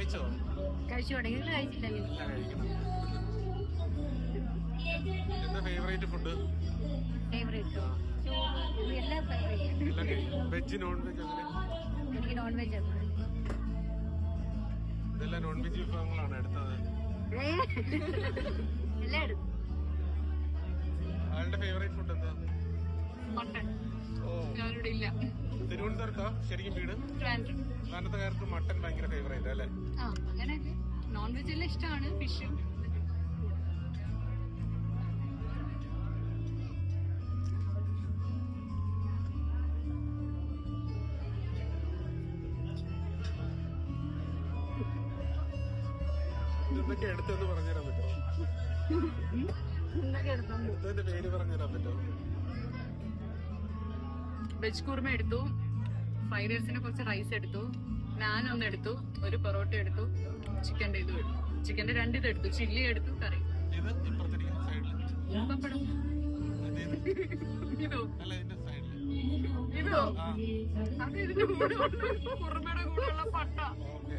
കഴിച്ചോ കഴിച്ചു തുടങ്ങി നിങ്ങൾ കഴിച്ചില്ലല്ലോ ഇല്ല കഴിക്കണം എന്താ ഫേവറേറ്റ് ഫുഡ് ഫേവറേറ്റ് എല്ലാം ഫേവറേറ്റ് എല്ലാം കഴിക്കും വെജ് നോൺ വെജ് അങ്ങനെ എനിക്ക് നോൺ വെജ് ഇതെല്ലാം നോൺ വെജ് വിഭവങ്ങളാണ് എടുത്തത് എല്ലാം എടുക്കും ആളുടെ ഫേവറേറ്റ് ഫുഡ് എന്താ മട്ടൺ ഓ ഞാനിവിടെ ഇല്ല തിരുവനന്തപുരത്താ ശരിക്കും വീട് ട്രാൻഡ്രം കാരണത്തുകാർക്ക് മട്ടൻ ഭയങ്കര ഫേവറേറ്റ് അല്ലേ ആ അങ്ങനെ നോൺ വെജ് എല്ലാം ഇഷ്ടമാണ് ഫിഷ് ഇതൊക്കെ എടുത്തെന്ന് പറഞ്ഞുതരാൻ പറ്റുമോ എന്തൊക്കെ എടുത്തു എടുത്തതിന്റെ പേര് പറഞ്ഞുതരാൻ പറ്റുമോ വെജ് കുർമ എടുത്തു ഫ്രൈഡ് റൈസിന് കുറച്ച് റൈസ് എടുത്തു നാൻ ഒന്ന് എടുത്തു ഒരു പൊറോട്ട എടുത്തു ചിക്കൻ്റെ ഇതും എടുത്തു ചിക്കന്റെ രണ്ട് ഇത് എടുത്തു ചില്ലി എടുത്തു കറി ഇത് ഇപ്പുറത്തിരിക്കുന്ന സൈഡില് പപ്പടം ഇതോ അല്ല ഇതിന്റെ സൈഡില് ഇതോ ആ അത് ഇതിന്റെ കൂടെ ഉണ്ട്. കുറുമയുടെ കൂടെയുള്ള പട്ട ഓക്കെ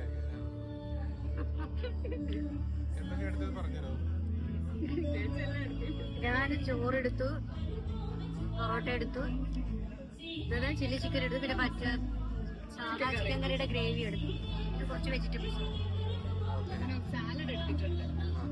എന്തൊക്കെ എടുത്തത് പറഞ്ഞുതരാമോ ചേച്ചിയല്ലേ എടുത്തു ഞാൻ ചോറെടുത്തു പൊറോട്ട എടുത്തു ഇത് ചില്ലി ചിക്കൻ എടുത്തു പിന്നെ പച്ച സാധാ ചിക്കൻ കറിയുടെ ഗ്രേവി എടുത്തു പിന്നെ കുറച്ച് വെജിറ്റബിൾസ് അങ്ങനെ സാലഡ് എടുത്തിട്ടുണ്ട്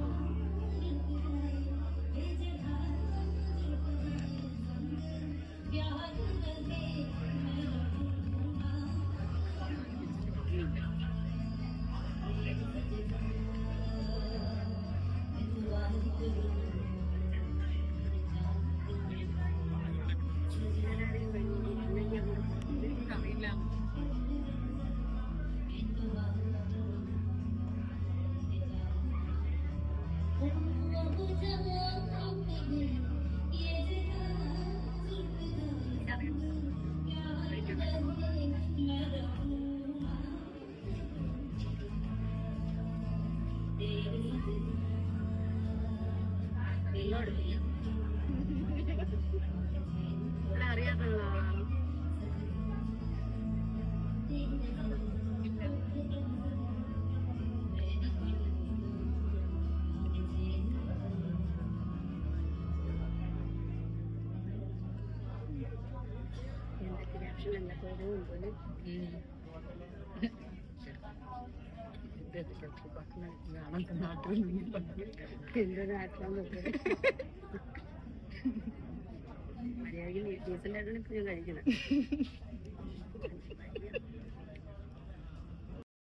അറിയില്ല ഇവിടെ അറിയാത്തതാണ് എന്തൊക്കെ ക്യാപ്ഷൻ എന്തൊക്കെ ഒരു മുമ്പില് എന്തൊരു ആക്ഷൻ മര്യാദയ്ക്ക് ഡീസൻ്റ് ആയിട്ടാണ് ഇപ്പൊ ഞാൻ കഴിക്കുന്നത്